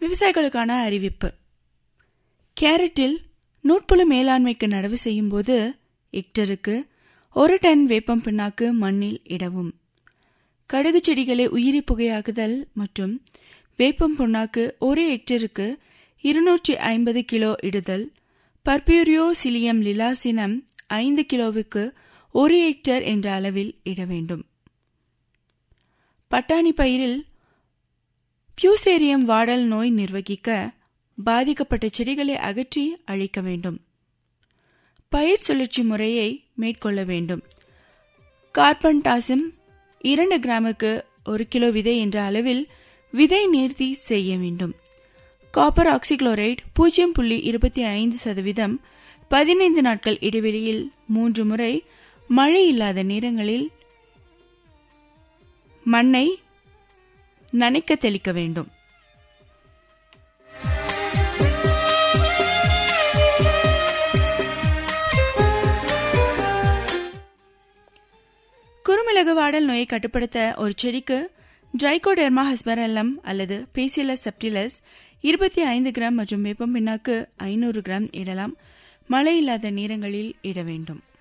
விவசாயிகளுக்கான அறிவிப்பு கேரட்டில் நூட்புழு மேலாண்மைக்கு நடவு செய்யும்போது ஹெக்டருக்கு ஒரு டன் வேப்பம் பிண்ணாக்கு மண்ணில் இடவும் கடுகு செடிகளை உயிரி புகையாக்குதல் மற்றும் வேப்பம் புண்ணாக்கு ஒரு ஹெக்டருக்கு இருநூற்றி ஐம்பது கிலோ இடுதல் பர்பியூரியோ சிலியம் லிலாசினம் ஐந்து கிலோவுக்கு ஒரு ஹெக்டர் என்ற அளவில் இட வேண்டும் பட்டாணி பயிரில் பியூசேரியம் வாடல் நோய் நிர்வகிக்க பாதிக்கப்பட்ட செடிகளை அகற்றி அழிக்க வேண்டும் பயிர் சுழற்சி முறையை மேற்கொள்ள வேண்டும் கார்பன் டாசிம் இரண்டு கிராமுக்கு ஒரு கிலோ விதை என்ற அளவில் விதை நேர்த்தி செய்ய வேண்டும் காப்பர் ஆக்சிக்ளோரைடு பூஜ்ஜியம் புள்ளி இருபத்தி ஐந்து சதவீதம் பதினைந்து நாட்கள் இடைவெளியில் மூன்று முறை மழை இல்லாத நேரங்களில் மண்ணை நனைக்க தெளிக்க வேண்டும் குறுமிளகு வாடல் நோயை கட்டுப்படுத்த ஒரு செடிக்கு ட்ரைகோடெர்மா ஹஸ்பரல்லம் அல்லது பேசிலஸ் செப்டிலஸ் இருபத்தி ஐந்து கிராம் மற்றும் வேப்பம் பின்னாக்கு ஐநூறு கிராம் இடலாம் மழை இல்லாத நேரங்களில் இட வேண்டும்